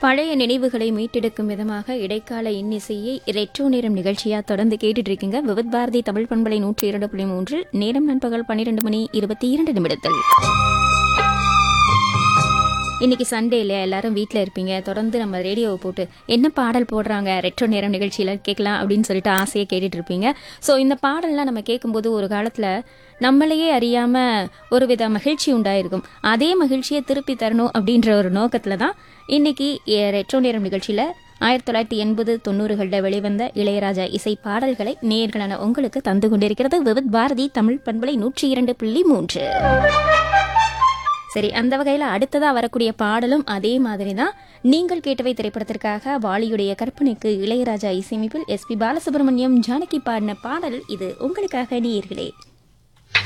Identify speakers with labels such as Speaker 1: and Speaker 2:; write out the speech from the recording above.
Speaker 1: பழைய நினைவுகளை மீட்டெடுக்கும் விதமாக இடைக்கால இன்னிசையை ரெட்ரோ நேரம் நிகழ்ச்சியா தொடர்ந்து கேட்டுட்டு இருக்கீங்க விவத் பாரதி தமிழ் பண்பலை நூற்றி இரண்டு புள்ளி மூன்றில் நேரம் நண்பகல் பன்னிரண்டு மணி இருபத்தி இரண்டு நிமிடத்தில் இன்னைக்கு சண்டே இல்லையா எல்லாரும் வீட்டில் இருப்பீங்க தொடர்ந்து நம்ம ரேடியோவை போட்டு என்ன பாடல் போடுறாங்க ரெட்ரோ நேரம் நிகழ்ச்சியில் கேட்கலாம் அப்படின்னு சொல்லிட்டு ஆசையை கேட்டுட்டு இருப்பீங்க ஸோ இந்த பாடல்லாம் நம்ம கேட்கும்போது ஒரு காலத்தில் நம்மளையே அறியாமல் ஒரு வித மகிழ்ச்சி உண்டாயிருக்கும் அதே மகிழ்ச்சியை திருப்பி தரணும் அப்படின்ற ஒரு நோக்கத்தில் தான் இன்னைக்கு எ- ரெட்ரோ நேரம் நிகழ்ச்சியில் ஆயிரத்தி தொள்ளாயிரத்தி எண்பது தொண்ணூறுகளில் வெளிவந்த இளையராஜா இசை பாடல்களை நேர்களான உங்களுக்கு தந்து கொண்டிருக்கிறது விவித் பாரதி தமிழ் பண்பலை நூற்றி இரண்டு புள்ளி மூன்று சரி அந்த வகையில் அடுத்ததா வரக்கூடிய பாடலும் அதே மாதிரி தான் நீங்கள் கேட்டவை திரைப்படத்திற்காக வாலியுடைய கற்பனைக்கு இளையராஜா இசையமைப்பில் எஸ்பி பாலசுப்ரமணியம் ஜானகி பாடின பாடல் இது உங்களுக்காக நேயர்களே